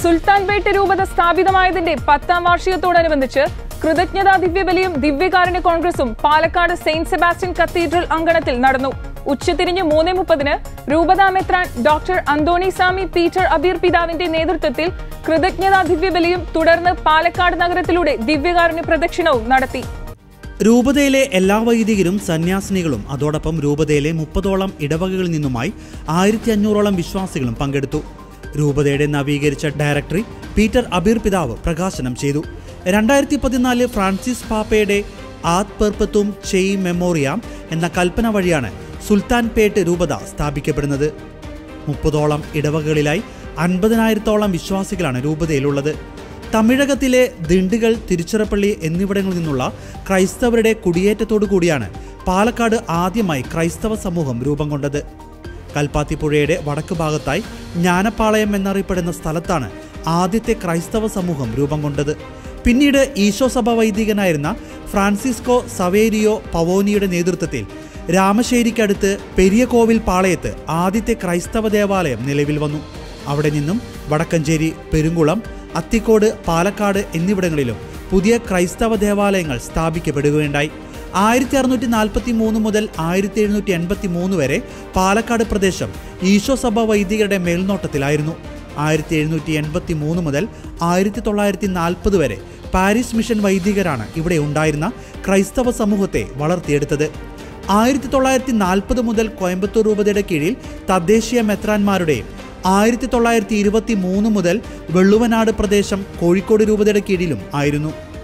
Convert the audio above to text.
സുൽത്താൻപേട്ട് രൂപത സ്ഥാപിതമായതിന്റെ പത്താം വാർഷികത്തോടനുബന്ധിച്ച് കൃതജ്ഞതാ ദിവ്യബലിയും ദിവ്യകാരുണ്യ കോൺഗ്രസും പാലക്കാട് സെയിന്റ് സെബാസ്റ്റ്യൻ കത്തീഡ്രൽ അങ്കണത്തിൽ നടന്നു ഉച്ചതിരിഞ്ഞ് മൂന്ന് മുപ്പതിന് രൂപതാ മെത്രാൻ ഡോക്ടർ അന്തോണി സാമി പീറ്റർ അബീർ പിതാവിന്റെ നേതൃത്വത്തിൽ കൃതജ്ഞതാ ദിവ്യബലിയും തുടർന്ന് പാലക്കാട് നഗരത്തിലൂടെ ദിവ്യകാരുണ്യ പ്രദക്ഷിണവും നടത്തി രൂപതയിലെ എല്ലാ വൈദികരും സന്യാസിനികളും അതോടൊപ്പം രൂപതയിലെ മുപ്പതോളം ഇടവകകളിൽ നിന്നുമായി ആയിരത്തി അഞ്ഞൂറോളം വിശ്വാസികളും പങ്കെടുത്തു രൂപതയുടെ നവീകരിച്ച ഡയറക്ടറി പീറ്റർ അബീർ പിതാവ് പ്രകാശനം ചെയ്തു രണ്ടായിരത്തി പതിനാല് ഫ്രാൻസിസ് പാപ്പയുടെ ആത് പെർപ്പത്തും ചെയ് മെമ്മോറിയാം എന്ന കൽപ്പന വഴിയാണ് സുൽത്താൻ പേട്ട് രൂപത സ്ഥാപിക്കപ്പെടുന്നത് മുപ്പതോളം ഇടവകകളിലായി അൻപതിനായിരത്തോളം വിശ്വാസികളാണ് രൂപതയിലുള്ളത് തമിഴകത്തിലെ ദിണ്ടുകൾ തിരുച്ചിറപ്പള്ളി എന്നിവിടങ്ങളിൽ നിന്നുള്ള ക്രൈസ്തവരുടെ കുടിയേറ്റത്തോടു കൂടിയാണ് പാലക്കാട് ആദ്യമായി ക്രൈസ്തവ സമൂഹം രൂപം കൊണ്ടത് കൽപ്പാത്തിപ്പുഴയുടെ വടക്ക് ഭാഗത്തായി ജ്ഞാനപ്പാളയം എന്നറിയപ്പെടുന്ന സ്ഥലത്താണ് ആദ്യത്തെ ക്രൈസ്തവ സമൂഹം രൂപം കൊണ്ടത് പിന്നീട് ഈശോ സഭ വൈദികനായിരുന്ന ഫ്രാൻസിസ്കോ സവേരിയോ പവോനിയുടെ നേതൃത്വത്തിൽ രാമശ്ശേരിക്കടുത്ത് പെരിയ കോവിൽ പാളയത്ത് ആദ്യത്തെ ക്രൈസ്തവ ദേവാലയം നിലവിൽ വന്നു അവിടെ നിന്നും വടക്കഞ്ചേരി പെരുങ്കുളം അത്തിക്കോട് പാലക്കാട് എന്നിവിടങ്ങളിലും പുതിയ ക്രൈസ്തവ ദേവാലയങ്ങൾ സ്ഥാപിക്കപ്പെടുകയുണ്ടായി ആയിരത്തി അറുന്നൂറ്റി നാൽപ്പത്തി മൂന്ന് മുതൽ ആയിരത്തി എഴുന്നൂറ്റി എൺപത്തി മൂന്ന് വരെ പാലക്കാട് പ്രദേശം ഈശോ സഭ വൈദികരുടെ മേൽനോട്ടത്തിലായിരുന്നു ആയിരത്തി എഴുന്നൂറ്റി എൺപത്തി മൂന്ന് മുതൽ ആയിരത്തി തൊള്ളായിരത്തി നാൽപ്പത് വരെ പാരീസ് മിഷൻ വൈദികരാണ് ഇവിടെ ഉണ്ടായിരുന്ന ക്രൈസ്തവ സമൂഹത്തെ വളർത്തിയെടുത്തത് ആയിരത്തി തൊള്ളായിരത്തി നാൽപ്പത് മുതൽ കോയമ്പത്തൂർ രൂപതയുടെ കീഴിൽ തദ്ദേശീയ മെത്രാന്മാരുടെയും ആയിരത്തി തൊള്ളായിരത്തി ഇരുപത്തി മൂന്ന് മുതൽ വെള്ളുവനാട് പ്രദേശം കോഴിക്കോട് രൂപതയുടെ കീഴിലും ആയിരുന്നു